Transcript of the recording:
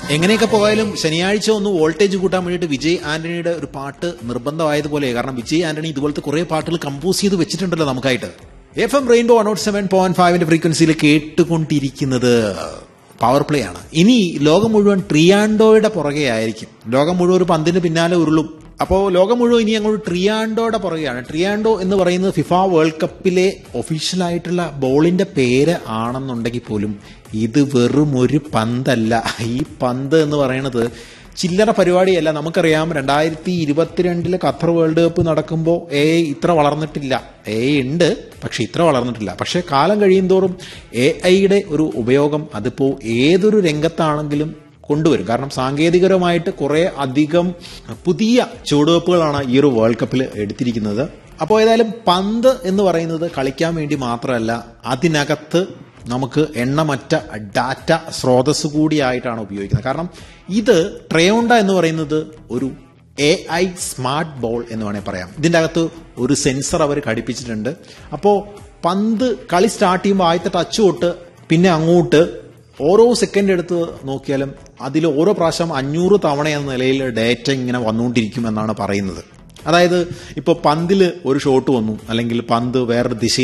എങ്ങനെയൊക്കെ പോയാലും ശനിയാഴ്ച ഒന്ന് വോൾട്ടേജ് കൂട്ടാൻ വേണ്ടിയിട്ട് വിജയ് ആന്റണിയുടെ ഒരു പാട്ട് നിർബന്ധമായതുപോലെ കാരണം വിജയ് ആന്റണി ഇതുപോലത്തെ കുറെ പാട്ടുകൾ കമ്പോസ് ചെയ്ത് വെച്ചിട്ടുണ്ടല്ലോ നമുക്കായിട്ട് F M rainbow one seven point ഫൈവിന്റെ ഫ്രീക്വൻസിയിൽ കേട്ടുകൊണ്ടിരിക്കുന്നത് പവർ പ്ലേ ആണ് ഇനി ലോകം മുഴുവൻ ട്രിയാൻഡോയുടെ പുറകെ ആയിരിക്കും ലോകം മുഴുവൻ ഒരു പന്തിന് പിന്നാലെ ഉരുളും അപ്പോൾ ലോകം മുഴുവൻ ഇനി അങ്ങോട്ട് ട്രിയാൻഡോയുടെ പുറകെയാണ് ട്രിയാൻഡോ എന്ന് പറയുന്നത് ഫിഫ വേൾഡ് കപ്പിലെ ഒഫീഷ്യലായിട്ടുള്ള ബോളിന്റെ പേര് ആണെന്നുണ്ടെങ്കിൽ പോലും ഇത് വെറും ഒരു പന്തല്ല ഈ പന്ത് എന്ന് പറയുന്നത് ചില്ലറ പരിപാടിയല്ല നമുക്കറിയാം രണ്ടായിരത്തി ഇരുപത്തിരണ്ടില് ഖത്തർ വേൾഡ് കപ്പ് നടക്കുമ്പോൾ ഏ ഇത്ര വളർന്നിട്ടില്ല ഏ ഉണ്ട് പക്ഷെ ഇത്ര വളർന്നിട്ടില്ല പക്ഷെ കാലം കഴിയുന്തോറും എ ഐയുടെ ഒരു ഉപയോഗം അതിപ്പോ ഏതൊരു രംഗത്താണെങ്കിലും കൊണ്ടുവരും കാരണം സാങ്കേതികപരമായിട്ട് കുറെ അധികം പുതിയ ചുവടുവെപ്പുകളാണ് ഈ ഒരു വേൾഡ് കപ്പിൽ എടുത്തിരിക്കുന്നത് അപ്പോൾ ഏതായാലും പന്ത് എന്ന് പറയുന്നത് കളിക്കാൻ വേണ്ടി മാത്രമല്ല അതിനകത്ത് നമുക്ക് എണ്ണമറ്റ ഡാറ്റ സ്രോതസ് കൂടിയായിട്ടാണ് ഉപയോഗിക്കുന്നത് കാരണം ഇത് ട്രയോണ്ട എന്ന് പറയുന്നത് ഒരു എ ഐ സ്മാർട്ട് ബോൾ എന്ന് വേണമെങ്കിൽ പറയാം ഇതിൻ്റെ അകത്ത് ഒരു സെൻസർ അവർ ഘടിപ്പിച്ചിട്ടുണ്ട് അപ്പോൾ പന്ത് കളി സ്റ്റാർട്ട് ചെയ്യുമ്പോൾ ആദ്യത്തെ ടച്ച് തൊട്ട് പിന്നെ അങ്ങോട്ട് ഓരോ സെക്കൻഡ് എടുത്ത് നോക്കിയാലും അതിൽ ഓരോ പ്രാവശ്യം അഞ്ഞൂറ് തവണ എന്ന നിലയിൽ ഡേറ്റ ഇങ്ങനെ വന്നുകൊണ്ടിരിക്കും എന്നാണ് പറയുന്നത് അതായത് ഇപ്പോൾ പന്തിൽ ഒരു ഷോട്ട് വന്നു അല്ലെങ്കിൽ പന്ത് വേറൊരു ദിശയിൽ